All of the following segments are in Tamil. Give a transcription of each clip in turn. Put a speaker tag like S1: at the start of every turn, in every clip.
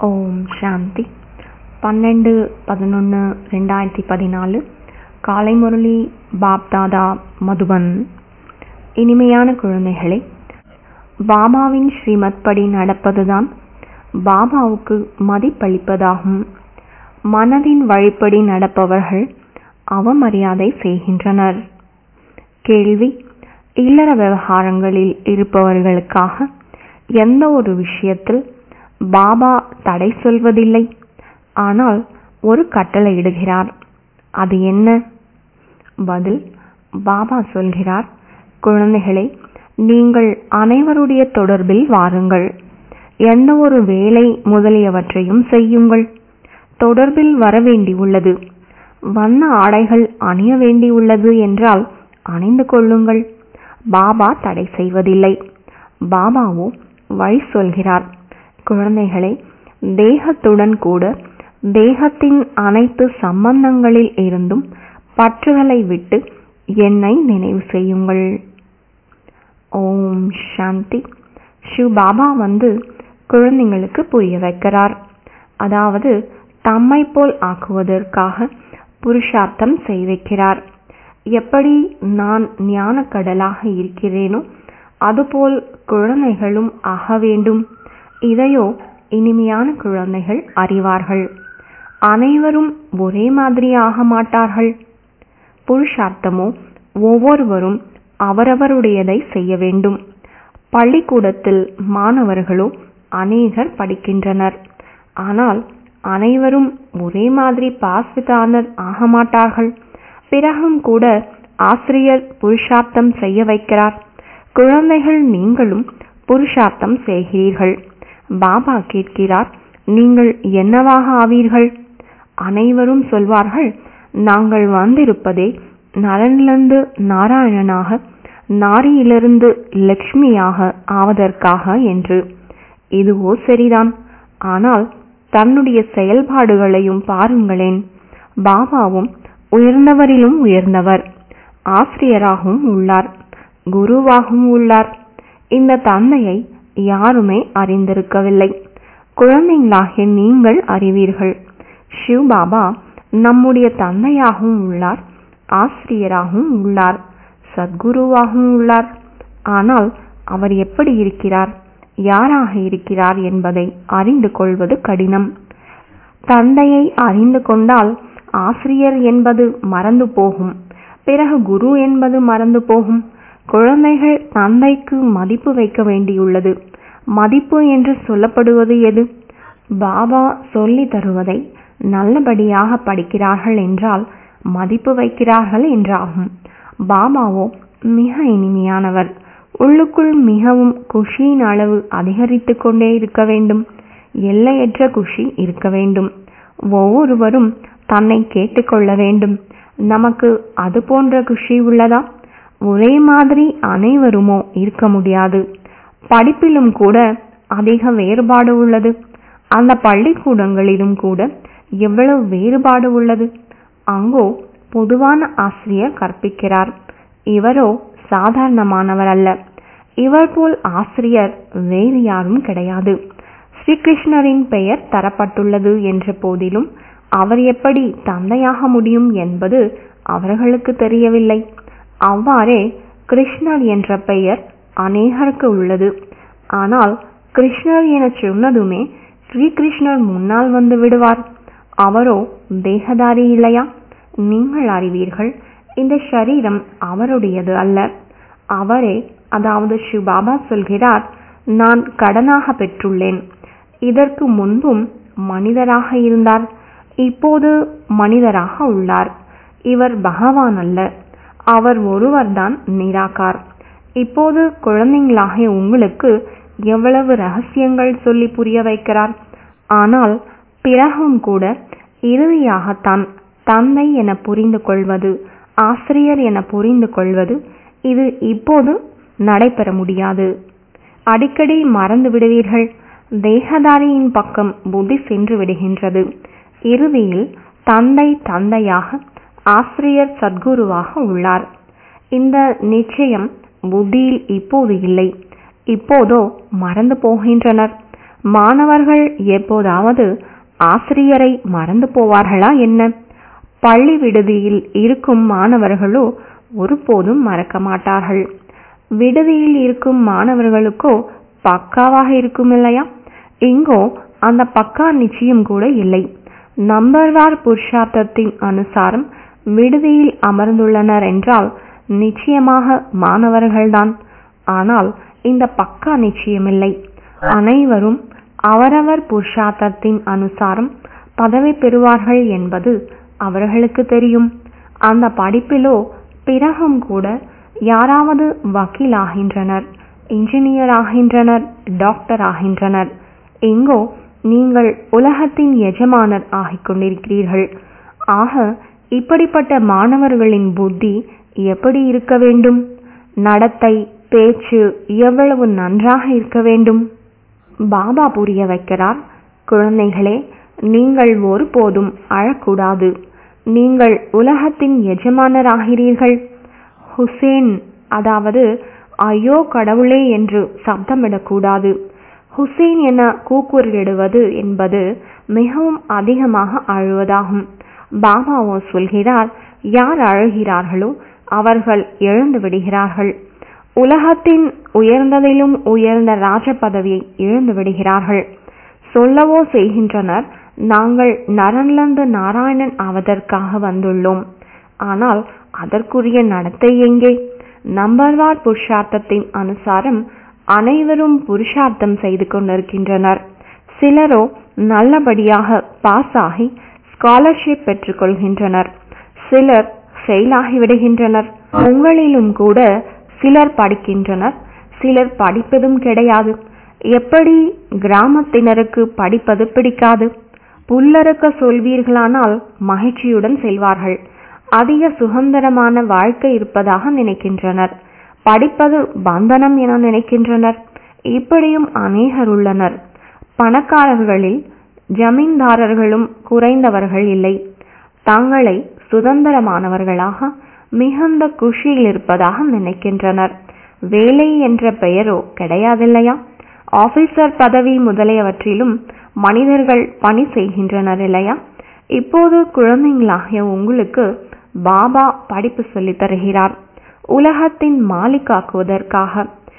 S1: ஓம் சாந்தி பன்னெண்டு பதினொன்று ரெண்டாயிரத்தி பதினாலு காலை முரளி பாப்தாதா மதுபன் இனிமையான குழந்தைகளே பாபாவின் ஸ்ரீமத் படி நடப்பதுதான் பாபாவுக்கு மதிப்பளிப்பதாகும் மனதின் வழிப்படி நடப்பவர்கள் அவமரியாதை செய்கின்றனர் கேள்வி இல்லற விவகாரங்களில் இருப்பவர்களுக்காக எந்த ஒரு விஷயத்தில் பாபா தடை சொல்வதில்லை ஆனால் ஒரு கட்டளையிடுகிறார் அது என்ன பதில் பாபா சொல்கிறார் குழந்தைகளே நீங்கள் அனைவருடைய தொடர்பில் வாருங்கள் எந்த ஒரு வேலை முதலியவற்றையும் செய்யுங்கள் தொடர்பில் வர வேண்டியுள்ளது வண்ண ஆடைகள் அணிய வேண்டியுள்ளது என்றால் அணிந்து கொள்ளுங்கள் பாபா தடை செய்வதில்லை பாபாவோ வழி சொல்கிறார் குழந்தைகளே தேகத்துடன் கூட தேகத்தின் அனைத்து சம்பந்தங்களில் இருந்தும் பற்றுகளை விட்டு என்னை நினைவு செய்யுங்கள் ஓம் சாந்தி ஷிவ் பாபா வந்து குழந்தைங்களுக்கு புரிய வைக்கிறார் அதாவது தம்மை போல் ஆக்குவதற்காக புருஷார்த்தம் செய்விக்கிறார் எப்படி நான் ஞான கடலாக இருக்கிறேனோ அதுபோல் குழந்தைகளும் ஆக வேண்டும் இதையோ இனிமையான குழந்தைகள் அறிவார்கள் அனைவரும் ஒரே மாதிரி ஆக மாட்டார்கள் புருஷார்த்தமோ ஒவ்வொருவரும் அவரவருடையதை செய்ய வேண்டும் பள்ளிக்கூடத்தில் மாணவர்களோ அநேகர் படிக்கின்றனர் ஆனால் அனைவரும் ஒரே மாதிரி பாஸ் வித் ஆனர் ஆக மாட்டார்கள் பிறகும் கூட ஆசிரியர் புருஷார்த்தம் செய்ய வைக்கிறார் குழந்தைகள் நீங்களும் புருஷார்த்தம் செய்கிறீர்கள் பாபா கேட்கிறார் நீங்கள் என்னவாக ஆவீர்கள் அனைவரும் சொல்வார்கள் நாங்கள் வந்திருப்பதே நலனிலிருந்து நாராயணனாக நாரியிலிருந்து லக்ஷ்மியாக ஆவதற்காக என்று இதுவோ சரிதான் ஆனால் தன்னுடைய செயல்பாடுகளையும் பாருங்களேன் பாபாவும் உயர்ந்தவரிலும் உயர்ந்தவர் ஆசிரியராகவும் உள்ளார் குருவாகவும் உள்ளார் இந்த தந்தையை யாருமே அறிந்திருக்கவில்லை குழந்தைங்களாகிய நீங்கள் அறிவீர்கள் சிவ் பாபா நம்முடைய தந்தையாகவும் உள்ளார் ஆசிரியராகவும் உள்ளார் சத்குருவாகவும் உள்ளார் ஆனால் அவர் எப்படி இருக்கிறார் யாராக இருக்கிறார் என்பதை அறிந்து கொள்வது கடினம் தந்தையை அறிந்து கொண்டால் ஆசிரியர் என்பது மறந்து போகும் பிறகு குரு என்பது மறந்து போகும் குழந்தைகள் தந்தைக்கு மதிப்பு வைக்க வேண்டியுள்ளது மதிப்பு என்று சொல்லப்படுவது எது பாபா சொல்லி தருவதை நல்லபடியாக படிக்கிறார்கள் என்றால் மதிப்பு வைக்கிறார்கள் என்றாகும் பாபாவோ மிக இனிமையானவர் உள்ளுக்குள் மிகவும் குஷியின் அளவு அதிகரித்து கொண்டே இருக்க வேண்டும் எல்லையற்ற குஷி இருக்க வேண்டும் ஒவ்வொருவரும் தன்னை கேட்டுக்கொள்ள வேண்டும் நமக்கு அது போன்ற குஷி உள்ளதா ஒரே மாதிரி அனைவருமோ இருக்க முடியாது படிப்பிலும் கூட அதிக வேறுபாடு உள்ளது அந்த பள்ளிக்கூடங்களிலும் கூட எவ்வளவு வேறுபாடு உள்ளது அங்கோ பொதுவான ஆசிரியர் கற்பிக்கிறார் இவரோ சாதாரணமானவர் அல்ல இவர் போல் ஆசிரியர் வேறு யாரும் கிடையாது ஸ்ரீகிருஷ்ணரின் பெயர் தரப்பட்டுள்ளது என்ற போதிலும் அவர் எப்படி தந்தையாக முடியும் என்பது அவர்களுக்கு தெரியவில்லை அவ்வாறே கிருஷ்ணர் என்ற பெயர் அநேகருக்கு உள்ளது ஆனால் கிருஷ்ணர் என சொன்னதுமே ஸ்ரீகிருஷ்ணர் முன்னால் வந்து விடுவார் அவரோ தேகதாரி இல்லையா நீங்கள் அறிவீர்கள் இந்த சரீரம் அவருடையது அல்ல அவரே அதாவது சிவபாபா சொல்கிறார் நான் கடனாக பெற்றுள்ளேன் இதற்கு முன்பும் மனிதராக இருந்தார் இப்போது மனிதராக உள்ளார் இவர் பகவான் அல்ல அவர் ஒருவர்தான் நிராகார் இப்போது குழந்தைங்களாகிய உங்களுக்கு எவ்வளவு ரகசியங்கள் சொல்லி புரிய வைக்கிறார் ஆனால் பிறகும் கூட இறுதியாகத்தான் தந்தை என புரிந்து கொள்வது ஆசிரியர் என புரிந்து கொள்வது இது இப்போது நடைபெற முடியாது அடிக்கடி மறந்து விடுவீர்கள் தேகதாரியின் பக்கம் புத்தி சென்று விடுகின்றது இறுதியில் தந்தை தந்தையாக ஆசிரியர் சத்குருவாக உள்ளார் இந்த நிச்சயம் புத்தியில் இப்போது இல்லை இப்போதோ மறந்து போகின்றனர் மாணவர்கள் எப்போதாவது ஆசிரியரை மறந்து போவார்களா என்ன பள்ளி விடுதியில் இருக்கும் மாணவர்களோ ஒருபோதும் மறக்க மாட்டார்கள் விடுதியில் இருக்கும் மாணவர்களுக்கோ பக்காவாக இருக்கும் இல்லையா இங்கோ அந்த பக்கா நிச்சயம் கூட இல்லை நம்பர்வார் புருஷார்த்தத்தின் அனுசாரம் விடுதியில் அமர்ந்துள்ளனர் என்றால் நிச்சயமாக மாணவர்கள்தான் ஆனால் இந்த பக்கா நிச்சயமில்லை அனைவரும் அவரவர் புருஷார்த்தத்தின் அனுசாரம் பதவி பெறுவார்கள் என்பது அவர்களுக்கு தெரியும் அந்த படிப்பிலோ பிறகும் கூட யாராவது வக்கீல் ஆகின்றனர் இன்ஜினியர் ஆகின்றனர் டாக்டர் ஆகின்றனர் எங்கோ நீங்கள் உலகத்தின் எஜமானர் ஆகிக் கொண்டிருக்கிறீர்கள் ஆக இப்படிப்பட்ட மாணவர்களின் புத்தி எப்படி இருக்க வேண்டும் நடத்தை பேச்சு எவ்வளவு நன்றாக இருக்க வேண்டும் பாபா புரிய வைக்கிறார் குழந்தைகளே நீங்கள் ஒருபோதும் அழக்கூடாது நீங்கள் உலகத்தின் எஜமானராகிறீர்கள் ஹுசேன் அதாவது ஐயோ கடவுளே என்று சப்தமிடக்கூடாது ஹுசேன் என கூக்குரலிடுவது என்பது மிகவும் அதிகமாக அழுவதாகும் பாபாவோ சொல்கிறார் யார் அழுகிறார்களோ அவர்கள் எழுந்து விடுகிறார்கள் உலகத்தின் உயர்ந்ததிலும் உயர்ந்த ராஜ பதவியை இழந்து விடுகிறார்கள் சொல்லவோ செய்கின்றனர் நாங்கள் நரன்லந்து நாராயணன் ஆவதற்காக வந்துள்ளோம் ஆனால் அதற்குரிய நடத்தை எங்கே நம்பர்வார் புருஷார்த்தத்தின் அனுசாரம் அனைவரும் புருஷார்த்தம் செய்து கொண்டிருக்கின்றனர் சிலரோ நல்லபடியாக பாஸ் ஆகி ஸ்காலர்ஷிப் பெற்றுக்கொள்கின்றனர் சிலர் ஃபெயில் ஆகி விடுகின்றனர் உங்களிலும் கூட சிலர் படிக்கின்றனர் சிலர் படிப்பதும் கிடையாது எப்படி கிராமத்தினருக்கு படிப்பது பிடிக்காது புல்லறுக்க சொல்வீர்களானால் மகிழ்ச்சியுடன் செல்வார்கள் அதிக சுதந்திரமான வாழ்க்கை இருப்பதாக நினைக்கின்றனர் படிப்பது பந்தனம் என நினைக்கின்றனர் இப்படியும் அநேகர் உள்ளனர் பணக்காரர்களில் ஜமீன்தாரர்களும் குறைந்தவர்கள் இல்லை தங்களை சுதந்திரமானவர்களாக மிகுந்த குஷியில் இருப்பதாக நினைக்கின்றனர் வேலை என்ற பெயரோ கிடையாதில்லையா ஆபீசர் பதவி முதலியவற்றிலும் மனிதர்கள் பணி செய்கின்றனர் இல்லையா இப்போது குழந்தைங்களாகிய உங்களுக்கு பாபா படிப்பு சொல்லித் தருகிறார் உலகத்தின் மாலிக்காக்குவதற்காக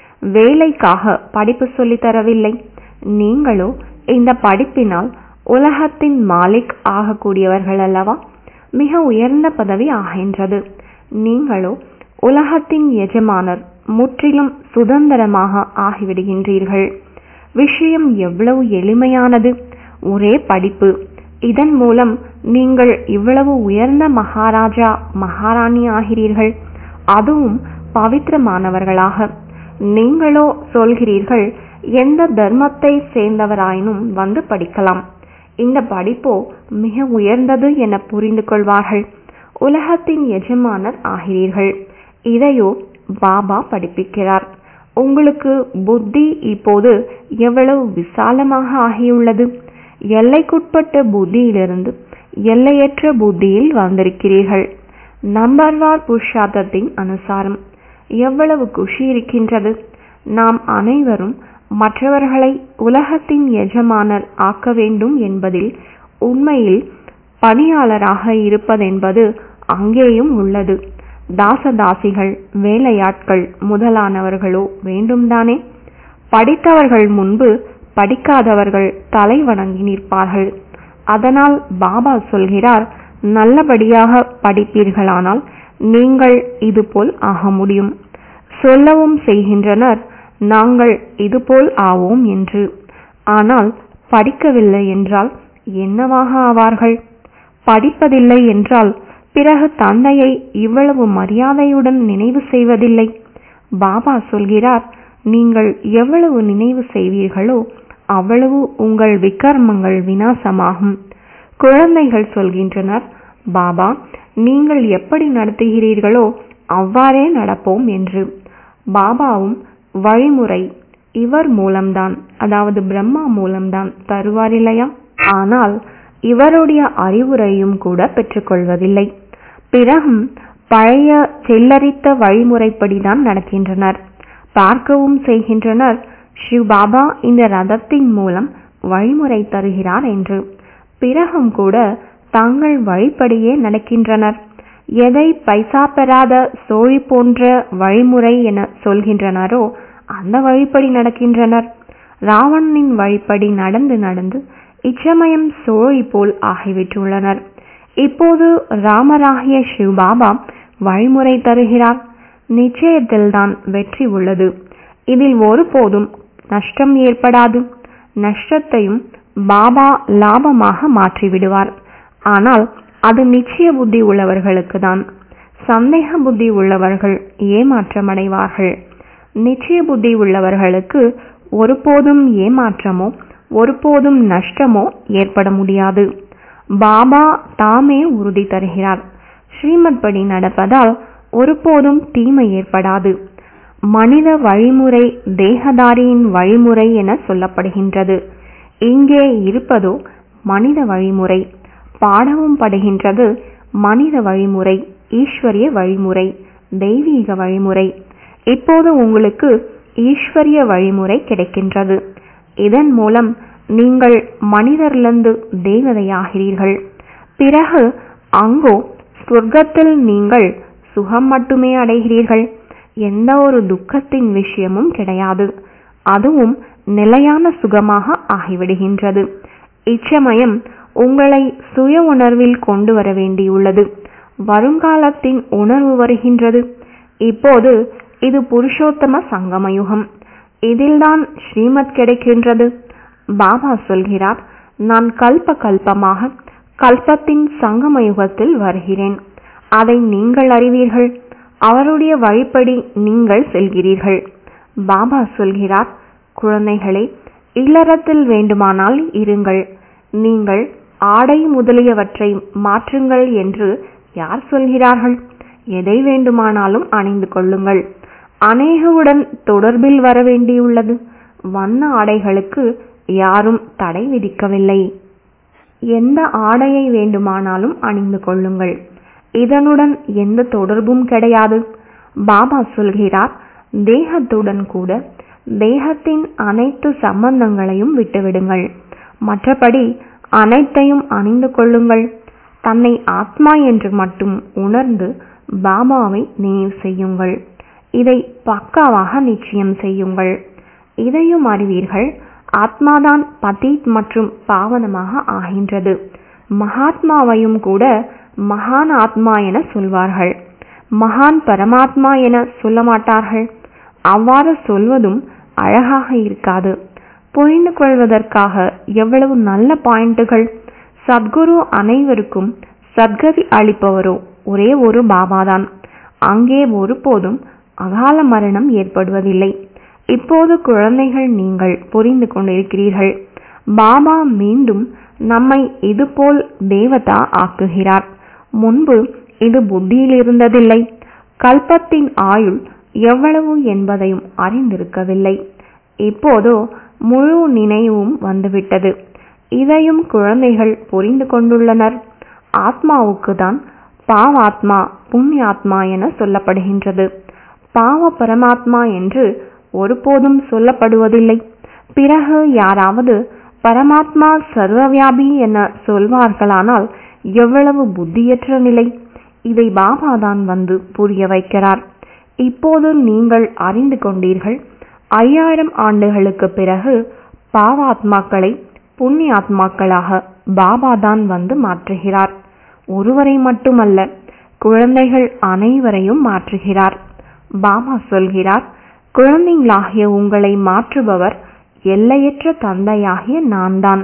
S1: வேலைக்காக படிப்பு சொல்லித் தரவில்லை நீங்களோ இந்த படிப்பினால் உலகத்தின் மாலிக் ஆகக்கூடியவர்கள் அல்லவா மிக உயர்ந்த பதவி ஆகின்றது நீங்களோ உலகத்தின் எஜமானர் முற்றிலும் சுதந்திரமாக ஆகிவிடுகின்றீர்கள் விஷயம் எவ்வளவு எளிமையானது ஒரே படிப்பு இதன் மூலம் நீங்கள் இவ்வளவு உயர்ந்த மகாராஜா மகாராணி ஆகிறீர்கள் அதுவும் பவித்திரமானவர்களாக நீங்களோ சொல்கிறீர்கள் எந்த தர்மத்தை சேர்ந்தவராயினும் வந்து படிக்கலாம் இந்த படிப்போ மிக உயர்ந்தது என புரிந்து கொள்வார்கள் உலகத்தின் எஜமானர் ஆகிறீர்கள் இதையோ பாபா படிப்பிக்கிறார் உங்களுக்கு புத்தி இப்போது எவ்வளவு விசாலமாக ஆகியுள்ளது எல்லைக்குட்பட்ட புத்தியிலிருந்து எல்லையற்ற புத்தியில் வந்திருக்கிறீர்கள் நம்பர்வார் புருஷார்த்தத்தின் அனுசாரம் எவ்வளவு குஷி இருக்கின்றது நாம் அனைவரும் மற்றவர்களை உலகத்தின் எஜமானர் ஆக்க வேண்டும் என்பதில் உண்மையில் பணியாளராக இருப்பதென்பது அங்கேயும் உள்ளது தாசதாசிகள் வேலையாட்கள் முதலானவர்களோ வேண்டும்தானே படித்தவர்கள் முன்பு படிக்காதவர்கள் தலை வணங்கி நிற்பார்கள் அதனால் பாபா சொல்கிறார் நல்லபடியாக படிப்பீர்களானால் நீங்கள் இதுபோல் ஆக முடியும் சொல்லவும் செய்கின்றனர் நாங்கள் இதுபோல் ஆவோம் என்று ஆனால் படிக்கவில்லை என்றால் என்னவாக ஆவார்கள் படிப்பதில்லை என்றால் பிறகு தந்தையை இவ்வளவு மரியாதையுடன் நினைவு செய்வதில்லை பாபா சொல்கிறார் நீங்கள் எவ்வளவு நினைவு செய்வீர்களோ அவ்வளவு உங்கள் விக்கர்மங்கள் வினாசமாகும் குழந்தைகள் சொல்கின்றனர் பாபா நீங்கள் எப்படி நடத்துகிறீர்களோ அவ்வாறே நடப்போம் என்று பாபாவும் வழிமுறை இவர் மூலம்தான் அதாவது பிரம்மா மூலம்தான் தருவார் இல்லையா ஆனால் இவருடைய அறிவுரையும் கூட பெற்றுக்கொள்வதில்லை பிறகும் பழைய செல்லரித்த வழிமுறைப்படிதான் நடக்கின்றனர் பார்க்கவும் செய்கின்றனர் சிவ் பாபா இந்த ரதத்தின் மூலம் வழிமுறை தருகிறார் என்று பிறகும் கூட தாங்கள் வழிப்படியே நடக்கின்றனர் எதை பைசா பெறாத சோழி போன்ற வழிமுறை என சொல்கின்றனரோ அந்த வழிப்படி நடக்கின்றனர் ராவணனின் வழிப்படி நடந்து நடந்து இச்சமயம் சோழி போல் ஆகிவிட்டுள்ளனர் இப்போது ராமராகிய சிவபாபா வழிமுறை தருகிறார் நிச்சயத்தில்தான் வெற்றி உள்ளது இதில் ஒருபோதும் நஷ்டம் ஏற்படாது நஷ்டத்தையும் பாபா லாபமாக மாற்றிவிடுவார் ஆனால் அது நிச்சய புத்தி உள்ளவர்களுக்கு தான் சந்தேக புத்தி உள்ளவர்கள் ஏமாற்றமடைவார்கள் நிச்சய புத்தி உள்ளவர்களுக்கு ஒருபோதும் ஏமாற்றமோ ஒருபோதும் நஷ்டமோ ஏற்பட முடியாது பாபா தாமே உறுதி தருகிறார் ஸ்ரீமத் படி நடப்பதால் ஒருபோதும் தீமை ஏற்படாது மனித வழிமுறை தேகதாரியின் வழிமுறை என சொல்லப்படுகின்றது இங்கே இருப்பதோ மனித வழிமுறை பாடவும் படுகின்றது மனித வழிமுறை ஈஸ்வரிய வழிமுறை தெய்வீக வழிமுறை இப்போது உங்களுக்கு ஈஸ்வரிய வழிமுறை கிடைக்கின்றது இதன் மூலம் நீங்கள் மனிதரிலிருந்து தேவதையாகிறீர்கள் பிறகு அங்கோ சொர்க்கத்தில் நீங்கள் சுகம் மட்டுமே அடைகிறீர்கள் எந்த ஒரு துக்கத்தின் விஷயமும் கிடையாது அதுவும் நிலையான சுகமாக ஆகிவிடுகின்றது இச்சமயம் உங்களை சுய உணர்வில் கொண்டு வர வேண்டியுள்ளது வருங்காலத்தின் உணர்வு வருகின்றது இப்போது இது புருஷோத்தம சங்கமயுகம் இதில்தான் ஸ்ரீமத் கிடைக்கின்றது பாபா சொல்கிறார் நான் கல்ப கல்பமாக கல்பத்தின் சங்கம யுகத்தில் வருகிறேன் அதை நீங்கள் அறிவீர்கள் அவருடைய வழிப்படி நீங்கள் செல்கிறீர்கள் பாபா சொல்கிறார் குழந்தைகளே இல்லறத்தில் வேண்டுமானால் இருங்கள் நீங்கள் ஆடை முதலியவற்றை மாற்றுங்கள் என்று யார் சொல்கிறார்கள் எதை வேண்டுமானாலும் அணிந்து கொள்ளுங்கள் அநேகவுடன் தொடர்பில் வர வேண்டியுள்ளது வண்ண ஆடைகளுக்கு யாரும் தடை விதிக்கவில்லை எந்த ஆடையை வேண்டுமானாலும் அணிந்து கொள்ளுங்கள் இதனுடன் எந்த தொடர்பும் கிடையாது பாபா சொல்கிறார் தேகத்துடன் கூட தேகத்தின் அனைத்து சம்பந்தங்களையும் விட்டுவிடுங்கள் மற்றபடி அனைத்தையும் அணிந்து கொள்ளுங்கள் தன்னை ஆத்மா என்று மட்டும் உணர்ந்து பாபாவை நினைவு செய்யுங்கள் இதை பக்காவாக நிச்சயம் செய்யுங்கள் இதையும் அறிவீர்கள் ஆத்மாதான் பதீத் மற்றும் பாவனமாக ஆகின்றது மகாத்மாவையும் கூட மகான் ஆத்மா என சொல்வார்கள் மகான் பரமாத்மா என சொல்ல மாட்டார்கள் அவ்வாறு சொல்வதும் அழகாக இருக்காது புரிந்து கொள்வதற்காக எவ்வளவு நல்ல பாயிண்டுகள் சத்குரு அனைவருக்கும் சத்கதி அளிப்பவரோ ஒரே ஒரு பாபாதான் அங்கே ஒருபோதும் அகால மரணம் ஏற்படுவதில்லை இப்போது குழந்தைகள் நீங்கள் புரிந்து கொண்டிருக்கிறீர்கள் பாபா மீண்டும் நம்மை இதுபோல் தேவதா ஆக்குகிறார் முன்பு இது புத்தியில் இருந்ததில்லை கல்பத்தின் ஆயுள் எவ்வளவு என்பதையும் அறிந்திருக்கவில்லை இப்போதோ முழு நினைவும் வந்துவிட்டது இதையும் குழந்தைகள் புரிந்து கொண்டுள்ளனர் ஆத்மாவுக்கு தான் பாவாத்மா புண்ணியாத்மா என சொல்லப்படுகின்றது பாவ பரமாத்மா என்று ஒருபோதும் சொல்லப்படுவதில்லை பிறகு யாராவது பரமாத்மா சர்வவியாபி என சொல்வார்களானால் எவ்வளவு புத்தியற்ற நிலை இதை பாபாதான் வந்து புரிய வைக்கிறார் இப்போது நீங்கள் அறிந்து கொண்டீர்கள் ஐயாயிரம் ஆண்டுகளுக்கு பிறகு பாவாத்மாக்களை புண்ணியாத்மாக்களாக பாபாதான் வந்து மாற்றுகிறார் ஒருவரை மட்டுமல்ல குழந்தைகள் அனைவரையும் மாற்றுகிறார் பாபா சொல்கிறார் குழந்தைகளாகிய உங்களை மாற்றுபவர் எல்லையற்ற தந்தையாகிய நான் தான்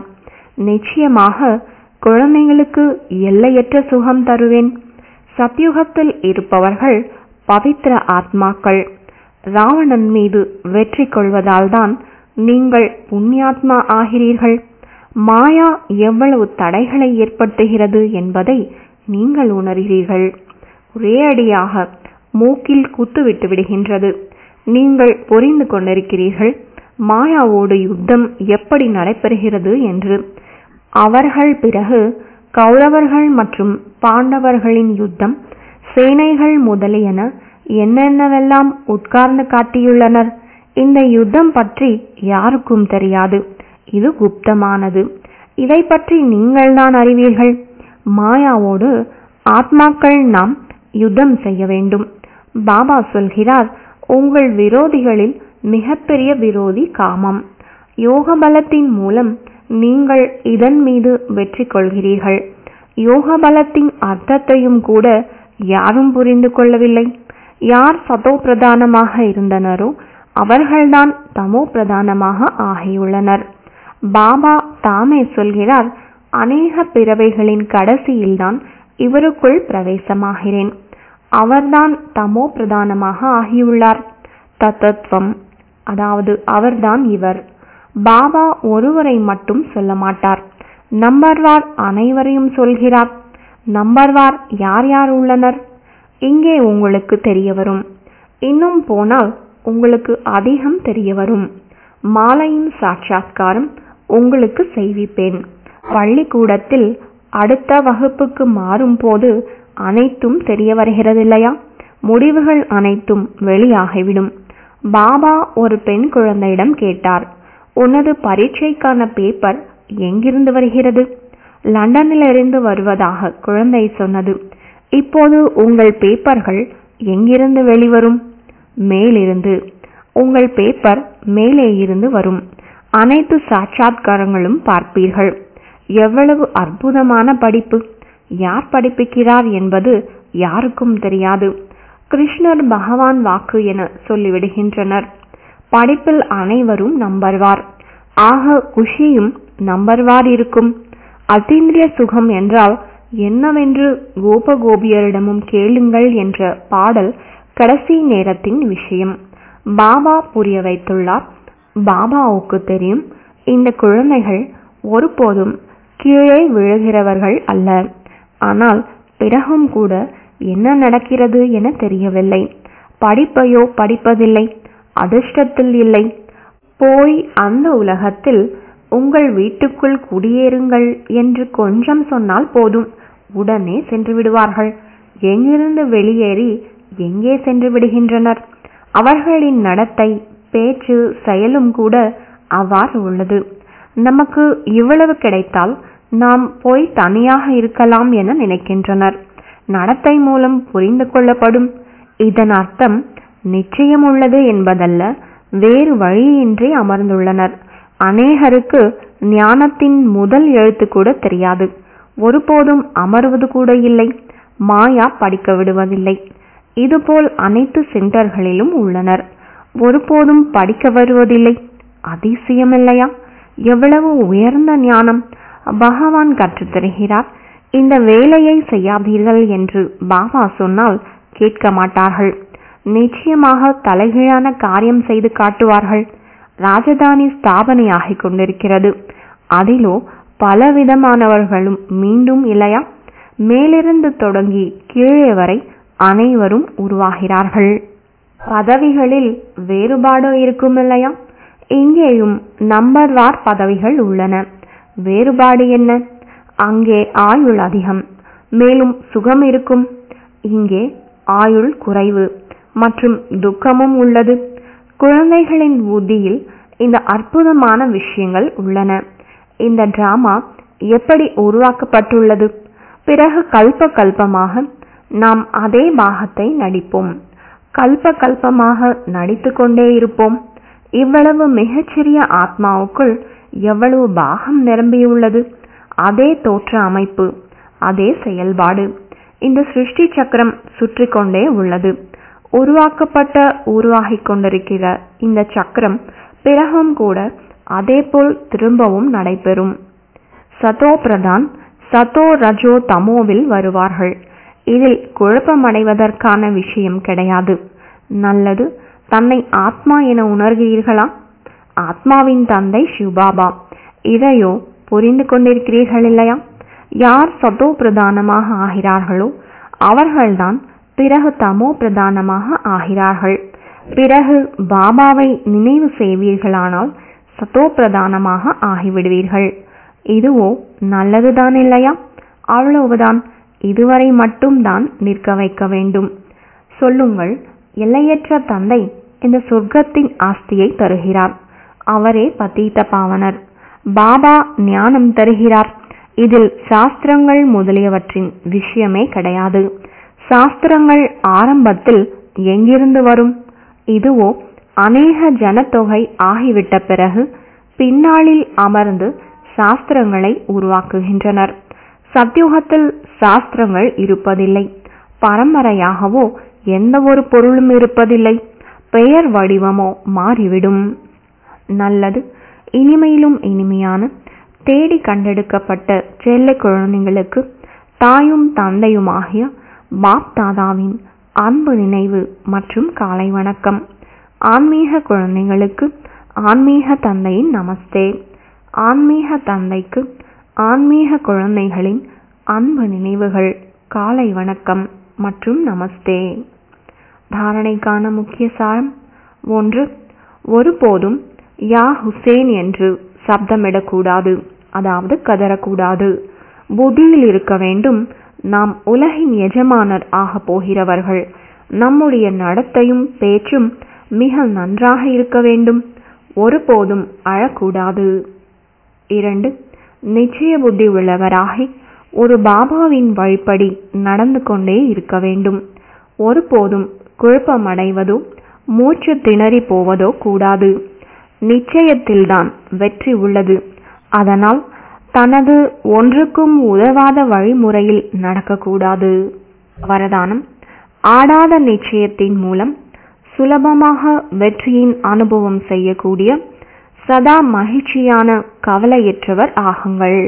S1: நிச்சயமாக குழந்தைகளுக்கு எல்லையற்ற சுகம் தருவேன் சத்யுகத்தில் இருப்பவர்கள் பவித்திர ஆத்மாக்கள் ராவணன் மீது வெற்றி கொள்வதால் தான் நீங்கள் புண்ணியாத்மா ஆகிறீர்கள் மாயா எவ்வளவு தடைகளை ஏற்படுத்துகிறது என்பதை நீங்கள் உணர்கிறீர்கள் ஒரே அடியாக மூக்கில் குத்துவிட்டு விடுகின்றது நீங்கள் புரிந்து கொண்டிருக்கிறீர்கள் மாயாவோடு யுத்தம் எப்படி நடைபெறுகிறது என்று அவர்கள் பிறகு கௌரவர்கள் மற்றும் பாண்டவர்களின் யுத்தம் சேனைகள் முதலியன என்னென்னவெல்லாம் உட்கார்ந்து காட்டியுள்ளனர் இந்த யுத்தம் பற்றி யாருக்கும் தெரியாது இது குப்தமானது இதை பற்றி நீங்கள்தான் அறிவீர்கள் மாயாவோடு ஆத்மாக்கள் நாம் யுத்தம் செய்ய வேண்டும் பாபா சொல்கிறார் உங்கள் விரோதிகளில் மிகப்பெரிய விரோதி காமம் யோக பலத்தின் மூலம் நீங்கள் இதன் மீது வெற்றி கொள்கிறீர்கள் யோக பலத்தின் அர்த்தத்தையும் கூட யாரும் புரிந்து கொள்ளவில்லை யார் சதோ பிரதானமாக இருந்தனரோ அவர்கள்தான் தமோ பிரதானமாக ஆகியுள்ளனர் பாபா தாமே சொல்கிறார் அநேக பிறவைகளின் கடைசியில்தான் இவருக்குள் பிரவேசமாகிறேன் அவர்தான் தமோ பிரதானமாக ஆகியுள்ளார் தத்தத்துவம் அதாவது அவர்தான் இவர் பாபா ஒருவரை மட்டும் சொல்ல மாட்டார் நம்பர்வார் அனைவரையும் சொல்கிறார் நம்பர்வார் யார் யார் உள்ளனர் இங்கே உங்களுக்கு தெரிய வரும் இன்னும் போனால் உங்களுக்கு அதிகம் தெரிய வரும் மாலையின் சாட்சாத்காரம் உங்களுக்கு செய்விப்பேன் பள்ளிக்கூடத்தில் அடுத்த வகுப்புக்கு மாறும் போது அனைத்தும் தெரிய வருகிறதில்லையா முடிவுகள் அனைத்தும் வெளியாகிவிடும் பாபா ஒரு பெண் குழந்தையிடம் கேட்டார் உனது பரீட்சைக்கான பேப்பர் எங்கிருந்து வருகிறது லண்டனிலிருந்து வருவதாக குழந்தை சொன்னது இப்போது உங்கள் பேப்பர்கள் எங்கிருந்து வெளிவரும் மேலிருந்து உங்கள் பேப்பர் மேலே இருந்து வரும் அனைத்து சாட்சாத்காரங்களும் பார்ப்பீர்கள் எவ்வளவு அற்புதமான படிப்பு யார் படிப்பிக்கிறார் என்பது யாருக்கும் தெரியாது கிருஷ்ணர் பகவான் வாக்கு என சொல்லிவிடுகின்றனர் படிப்பில் அனைவரும் நம்பர்வார் ஆக குஷியும் நம்பர்வார் இருக்கும் அத்தீந்திரிய சுகம் என்றால் என்னவென்று கோபகோபியரிடமும் கேளுங்கள் என்ற பாடல் கடைசி நேரத்தின் விஷயம் பாபா புரிய வைத்துள்ளார் பாபாவுக்கு தெரியும் இந்த குழந்தைகள் ஒருபோதும் கீழே விழுகிறவர்கள் அல்ல ஆனால் பிறகும் கூட என்ன நடக்கிறது என தெரியவில்லை படிப்பையோ படிப்பதில்லை அதிர்ஷ்டத்தில் இல்லை போய் அந்த உலகத்தில் உங்கள் வீட்டுக்குள் குடியேறுங்கள் என்று கொஞ்சம் சொன்னால் போதும் உடனே சென்று விடுவார்கள் எங்கிருந்து வெளியேறி எங்கே சென்று விடுகின்றனர் அவர்களின் நடத்தை பேச்சு செயலும் கூட அவ்வாறு உள்ளது நமக்கு இவ்வளவு கிடைத்தால் நாம் போய் தனியாக இருக்கலாம் என நினைக்கின்றனர் நடத்தை மூலம் புரிந்து கொள்ளப்படும் இதன் அர்த்தம் நிச்சயம் உள்ளது என்பதல்ல வேறு வழியின்றி அமர்ந்துள்ளனர் அநேகருக்கு ஞானத்தின் முதல் எழுத்து கூட தெரியாது ஒருபோதும் அமர்வது கூட இல்லை மாயா படிக்க விடுவதில்லை இதுபோல் அனைத்து சென்டர்களிலும் உள்ளனர் ஒருபோதும் படிக்க வருவதில்லை அதிசயமில்லையா எவ்வளவு உயர்ந்த ஞானம் பகவான் கற்றுத்தருகிறார் இந்த வேலையை செய்யாதீர்கள் என்று பாபா சொன்னால் கேட்க மாட்டார்கள் நிச்சயமாக தலைகீழான காரியம் செய்து காட்டுவார்கள் ராஜதானி ஸ்தாபனையாகிக் கொண்டிருக்கிறது அதிலோ பலவிதமானவர்களும் மீண்டும் இல்லையா மேலிருந்து தொடங்கி கீழே வரை அனைவரும் உருவாகிறார்கள் பதவிகளில் வேறுபாடு இருக்கும் இல்லையா இங்கேயும் நம்பர்வார் பதவிகள் உள்ளன வேறுபாடு என்ன அங்கே ஆயுள் அதிகம் மேலும் சுகம் இருக்கும் இங்கே ஆயுள் குறைவு மற்றும் துக்கமும் உள்ளது குழந்தைகளின் புத்தியில் இந்த அற்புதமான விஷயங்கள் உள்ளன இந்த டிராமா எப்படி உருவாக்கப்பட்டுள்ளது பிறகு கல்ப கல்பமாக நாம் அதே பாகத்தை நடிப்போம் கல்ப கல்பமாக நடித்து கொண்டே இருப்போம் இவ்வளவு மிகச்சிறிய ஆத்மாவுக்குள் எவ்வளவு பாகம் நிரம்பியுள்ளது அதே தோற்ற அமைப்பு அதே செயல்பாடு இந்த சிருஷ்டி சக்கரம் சுற்றி கொண்டே உள்ளது உருவாக்கப்பட்ட உருவாகிக் கொண்டிருக்கிற இந்த சக்கரம் பிறகும் கூட அதேபோல் திரும்பவும் நடைபெறும் சதோ பிரதான் சதோ ரஜோ தமோவில் வருவார்கள் இதில் குழப்பமடைவதற்கான விஷயம் கிடையாது நல்லது தன்னை ஆத்மா என உணர்கிறீர்களா ஆத்மாவின் தந்தை சிவபாபா இதையோ புரிந்து கொண்டிருக்கிறீர்கள் இல்லையா யார் சதோ பிரதானமாக ஆகிறார்களோ அவர்கள்தான் பிறகு தமோ பிரதானமாக ஆகிறார்கள் பிறகு பாபாவை நினைவு செய்வீர்களானால் சதோ பிரதானமாக ஆகிவிடுவீர்கள் இதுவோ நல்லதுதான் இல்லையா அவ்வளவுதான் இதுவரை மட்டும்தான் நிற்க வைக்க வேண்டும் சொல்லுங்கள் எல்லையற்ற தந்தை இந்த சொர்க்கத்தின் ஆஸ்தியை தருகிறார் அவரே பதீத பாவனர் பாபா ஞானம் தருகிறார் இதில் சாஸ்திரங்கள் முதலியவற்றின் விஷயமே கிடையாது சாஸ்திரங்கள் ஆரம்பத்தில் எங்கிருந்து வரும் இதுவோ அநேக ஜனத்தொகை ஆகிவிட்ட பிறகு பின்னாளில் அமர்ந்து சாஸ்திரங்களை உருவாக்குகின்றனர் சத்யுகத்தில் சாஸ்திரங்கள் இருப்பதில்லை பரம்பரையாகவோ எந்த ஒரு பொருளும் இருப்பதில்லை பெயர் வடிவமோ மாறிவிடும் நல்லது இனிமையிலும் இனிமையான தேடி கண்டெடுக்கப்பட்ட செல்ல குழந்தைங்களுக்கு தாயும் தந்தையுமாகிய பாப் தாதாவின் அன்பு நினைவு மற்றும் காலை வணக்கம் ஆன்மீக குழந்தைகளுக்கு ஆன்மீக தந்தையின் நமஸ்தே ஆன்மீக தந்தைக்கு ஆன்மீக குழந்தைகளின் அன்பு நினைவுகள் காலை வணக்கம் மற்றும் நமஸ்தே தாரணைக்கான முக்கிய சாரம் ஒன்று ஒருபோதும் யா ஹுசேன் என்று சப்தமிடக்கூடாது அதாவது கதறக்கூடாது புத்தியில் இருக்க வேண்டும் நாம் உலகின் எஜமானர் ஆக போகிறவர்கள் நம்முடைய நடத்தையும் பேச்சும் மிக நன்றாக இருக்க வேண்டும் ஒருபோதும் அழக்கூடாது இரண்டு நிச்சய புத்தி உள்ளவராகி ஒரு பாபாவின் வழிப்படி நடந்து கொண்டே இருக்க வேண்டும் ஒருபோதும் குழப்பமடைவதோ மூச்சு திணறி போவதோ கூடாது நிச்சயத்தில்தான் வெற்றி உள்ளது அதனால் தனது ஒன்றுக்கும் உதவாத வழிமுறையில் நடக்கக்கூடாது வரதானம் ஆடாத நிச்சயத்தின் மூலம் சுலபமாக வெற்றியின் அனுபவம் செய்யக்கூடிய சதா மகிழ்ச்சியான கவலையற்றவர் ஆகுங்கள்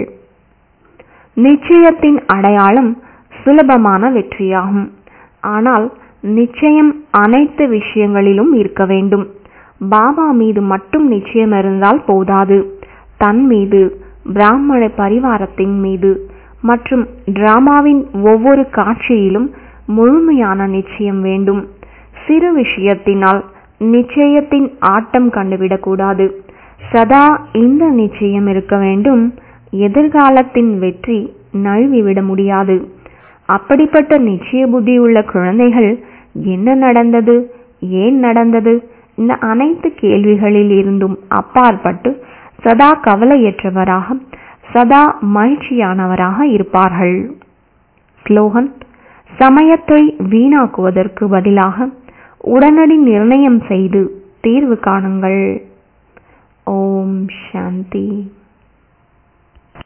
S1: நிச்சயத்தின் அடையாளம் சுலபமான வெற்றியாகும் ஆனால் நிச்சயம் அனைத்து விஷயங்களிலும் இருக்க வேண்டும் பாபா மீது மட்டும் நிச்சயம் இருந்தால் போதாது தன் மீது பிராமண பரிவாரத்தின் மீது மற்றும் டிராமாவின் ஒவ்வொரு காட்சியிலும் முழுமையான நிச்சயம் வேண்டும் சிறு விஷயத்தினால் நிச்சயத்தின் ஆட்டம் கண்டுவிடக்கூடாது சதா இந்த நிச்சயம் இருக்க வேண்டும் எதிர்காலத்தின் வெற்றி நழுவிவிட முடியாது அப்படிப்பட்ட நிச்சய புத்தி உள்ள குழந்தைகள் என்ன நடந்தது ஏன் நடந்தது இந்த அனைத்து கேள்விகளில் இருந்தும் அப்பாற்பட்டு சதா கவலையற்றவராக சதா மகிழ்ச்சியானவராக இருப்பார்கள் ஸ்லோகன் சமயத்தை வீணாக்குவதற்கு பதிலாக உடனடி நிர்ணயம் செய்து தீர்வு காணுங்கள் ஓம் சாந்தி